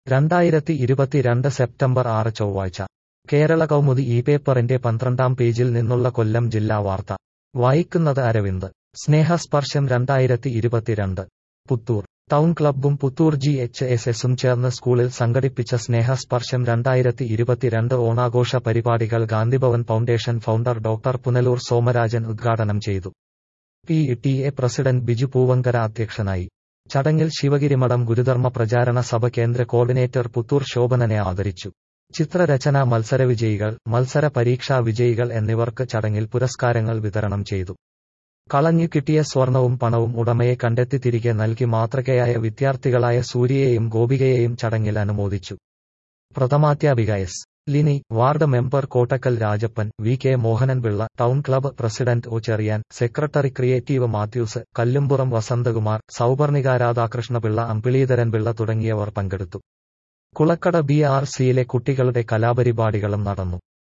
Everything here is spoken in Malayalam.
രണ്ടായിരത്തി ഇരുപത്തിരണ്ട് സെപ്റ്റംബർ ആറ് ചൊവ്വാഴ്ച കേരള കൗമുദി ഈ പേപ്പറിന്റെ പന്ത്രണ്ടാം പേജിൽ നിന്നുള്ള കൊല്ലം ജില്ലാ വാർത്ത വായിക്കുന്നത് അരവിന്ദ് സ്നേഹസ്പർശം രണ്ടായിരത്തി ഇരുപത്തിരണ്ട് പുത്തൂർ ടൗൺ ക്ലബ്ബും പുത്തൂർ ജി എച്ച് എസ് എസും ചേർന്ന് സ്കൂളിൽ സംഘടിപ്പിച്ച സ്നേഹസ്പർശം രണ്ടായിരത്തി ഇരുപത്തിരണ്ട് ഓണാഘോഷ പരിപാടികൾ Gandhibhavan foundation founder doctor Punalur Somarajan ഉദ്ഘാടനം ചെയ്തു P T A president Biju Poovankara അധ്യക്ഷനായി ചടങ്ങിൽ ശിവഗിരിമഠം ഗുരുധർമ്മ പ്രചാരണ സഭ കേന്ദ്ര കോർഡിനേറ്റർ പുത്തൂർ ശോഭനനെ ആദരിച്ചു ചിത്രരചന മത്സരവിജയികൾ മത്സര പരീക്ഷാ വിജയികൾ എന്നിവർക്ക് ചടങ്ങിൽ പുരസ്കാരങ്ങൾ വിതരണം ചെയ്തു കളഞ്ഞു കിട്ടിയ സ്വർണവും പണവും ഉടമയെ കണ്ടെത്തി തിരികെ നൽകി മാതൃകയായ വിദ്യാർത്ഥികളായ സൂര്യയെയും ഗോപികയെയും ചടങ്ങിൽ അനുമോദിച്ചു പ്രഥമാധ്യാപിക S Lini ward member Kottakkal Rajappan V K Mohananpillai town club president O Cheriyan secretary creative Mathews Kallumpuram Vasanthakumar Souparnika Radhakrishnapillai Ambilidharanpillai തുടങ്ങിയവർ പങ്കെടുത്തു കുളക്കട ബി ആർ സിയിലെ കുട്ടികളുടെ കലാപരിപാടികളും നടന്നു